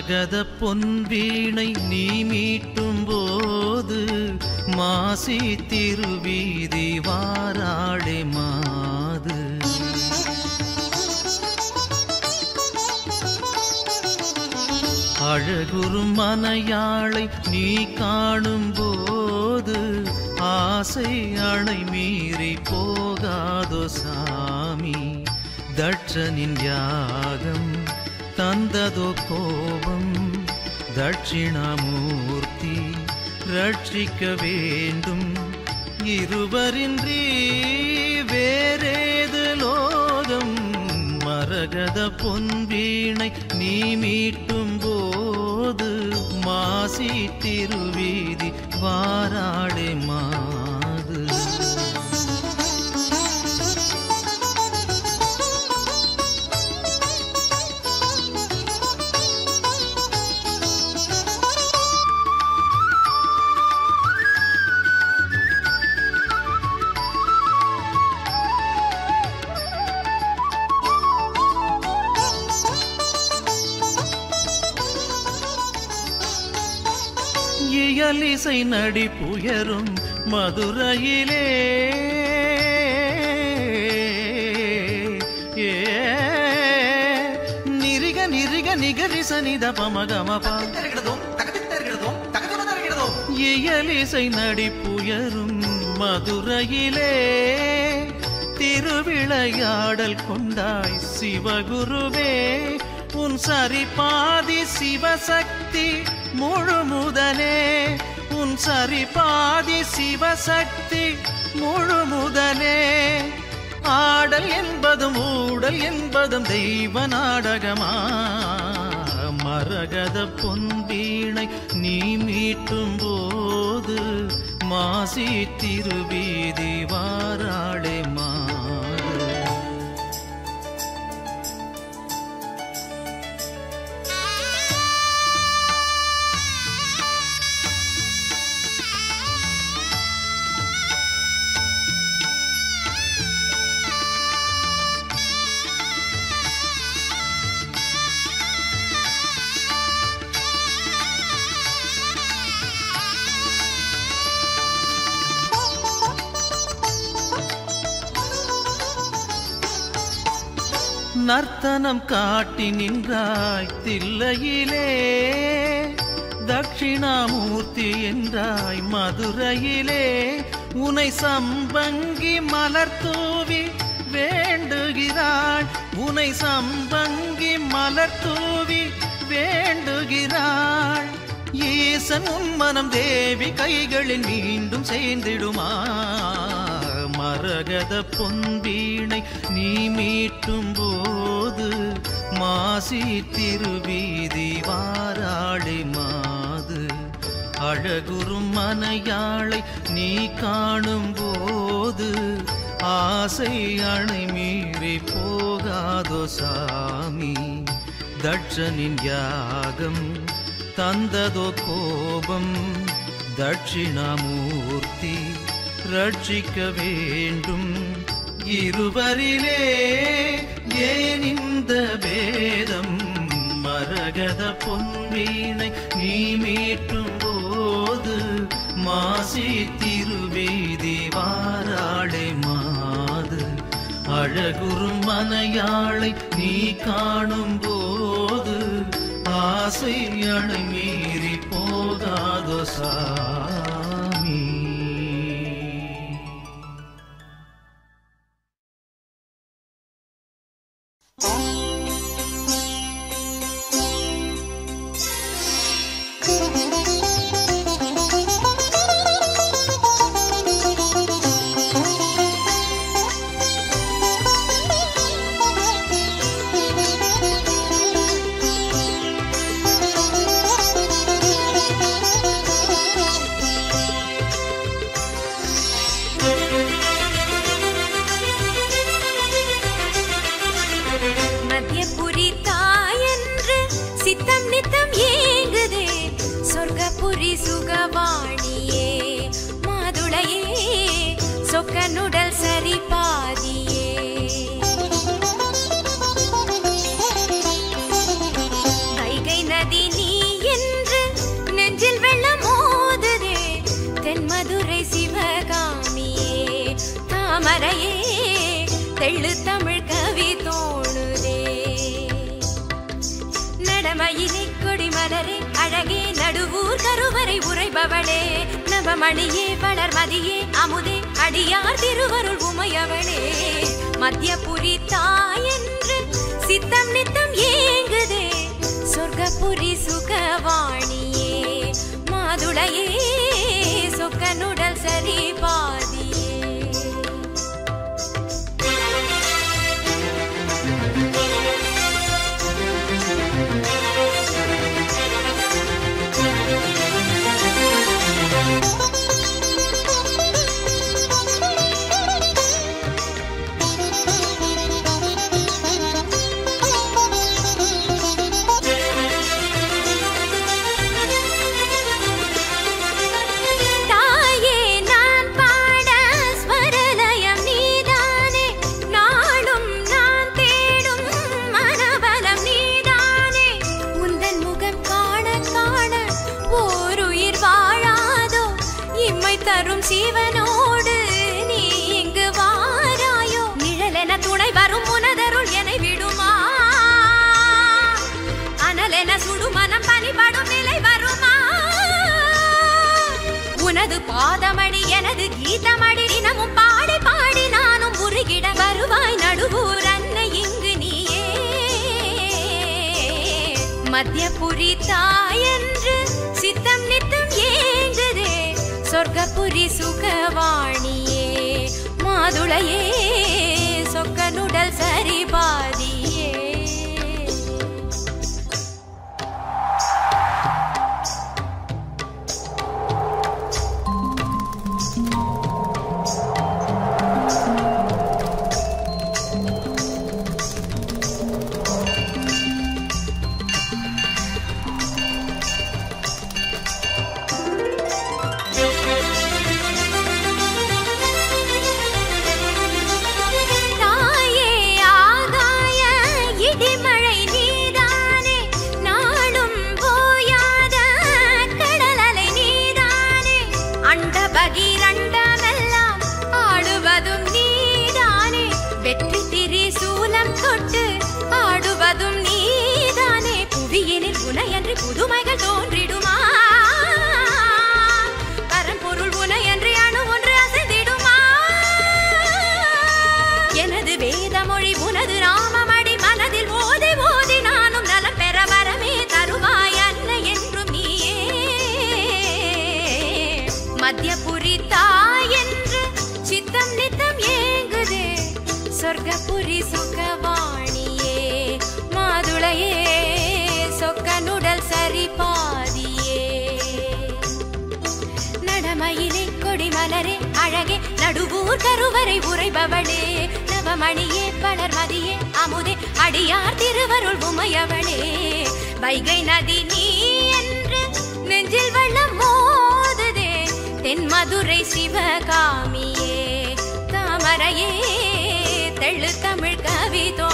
மரகத பொன்வீணை நீ மீட்டும் போது மாசி திருவீதி வாராளே மாது அழகுறும் மனையாளை நீ காணும் போது ஆசை அணை மீறி போகாதோ சாமி தட்சனின் யாகம் தந்ததோ கோபம் தட்சிணாமூர்த்தி ரட்சிக்க வேண்டும் இருவரின்றி வேறேது லோகம் மரகத பொன்வீணை நீ மீட்டும் போது மாசி திருவீதி வாராளே மாது இயலிசை நடிப்புயரும் மதுரையிலே ஏ நிரிக நிரிக நிகரிச நித பமகமபா தருகிறதும் தகதி தருகிறதும் தகதி தருகிறதும் இயலிசை நடிப்புயரும் மதுரையிலே திருவிளையாடல் கொண்டாய் சிவகுருவே உன் சரிபாதி சிவசக்தி முழுமுதனே உன் சரிபாதி சிவசக்தி முழுமுதனே ஆடல் என்பதும் ஊடல் என்பதும் தெய்வ நாடகமா மரகத பொன்வீணை நீ மீட்டும் போது மாசி திருவீதி வாராளே மாறு நர்த்தனம் காட்டி நின்றாய் தில்லையிலே தட்சிணாமூர்த்தி என்றாய் மதுரையிலே உனை சம்பங்கி மலர் தூவி வேண்டுகிறாள் உனை சம்பங்கி மலர் தூவி வேண்டுகிறாள் ஈசன் உன் மனம் தேவி கைகளில் மீண்டும் சேர்ந்திடுமா மரகத பொன்வீணை நீ மீட்டும் போது மாசி திருவீதி வாராளி மாது அழகுறும் மனையாளை நீ காணும் போது ஆசை அணை மீறி போகாதோ சாமி தட்சனின் யாகம் தந்ததோ கோபம் தட்சிணாமூர்த்தி ரட்சிக்க வேண்டும் இருவரிலே ஏன் இந்த பேதம் மரகத பொன்வீணை நீ மீட்டும் போது மாசி திருவீதி வாராளே மாது அழகுறும் மனையாளை நீ காணும் போது ஆசை அணை மீறி போகாதோ சாமி மத்தியபுரி தாயென்று சித்தம் நித்தம் ஏங்குதே சொர்க்கபுரி சுகவாணியே மாதுளையே சொக்கனுடல் சரி பாதியே கைகை நதி தெள்ளு தமிழ் கவி தோணுதே நடமயிலே கொடிமலரே அழகே நடுவூர் கருவறை உரைபவளே நவமணியே வளர்மதியே அமுதே அடியார் திருவருள் உமையவளே மத்தியபுரி தாயென்று சித்தம் நித்தம் ஏங்குதே சொர்க்கபுரி சுகவாணியே மாதுளையே சொக்கனுடல் சரி பாதியே தாயே நான் பாட ஸ்வரலயம் நீதானே நாளும் நான் தேடும் மனபலம் நீதானே உந்தன் முகம் காண காண ஓருயிர் வாழாதோ இம்மை தரும் சிவனோடு நீ இங்கு வாராயோ நிழலென துணை வரும் உனதருள் என விடுமா அனலென சுடுமனம் பனிபடும் நிலை வருமா உனது பாதமடி எனது கீதமடி தினமும் பாடி பாடி நானும் உருகிட வருவாய் நடுவூர் அன்னை இங்கு நீயே மத்தியபுரி தாயென்று சித்தம் நித்தம் ஏங்குதே சொர்க்கபுரி சுகவாணியே மாதுளையே சொக்கனுடல் சரி பாதியே தாயே ஆகாய இடிமழை நீதானே நாளும் போயாத கடலலை நீதானே அண்ட பகிரண்டமெல்லாம் ஆடுவதும் நீதானே வெற்றி திரி சூலம் தொட்டு ஆடுவதும் நீதானே புவியினில் உனையன்றி புதுமைகள் தோன்றிடுமா பரம்பொருள் உனையன்றி அணு ஒன்று அசைந்திடுமா எனது வேதமொழி உனது ராமமடி மனதில் ஓதி ஓதி நானும் நலம் பெற வரமே தருவாய் அன்னை என்றும் நீயே மத்தியபுரி தாய் என்று சித்தம் நித்தம் ஏங்குதே சொர்க்கபுரி சுகவாணியே மாதுளையே சொக்கனுடல் சரி பாதியே நடமயிலே கொடிமலரே அழகே நடுவூர் கருவறை உரைபவளே நவமணியே பலர்மதியே அமுதே அடியார் திருவருள் உமையவளே வைகை நதி நீ என்று நெஞ்சில் வெள்ளம் மோதுதே தென் மதுரை சிவகாமியே தாமரையே தெள்ளு தமிழ் கவி தோ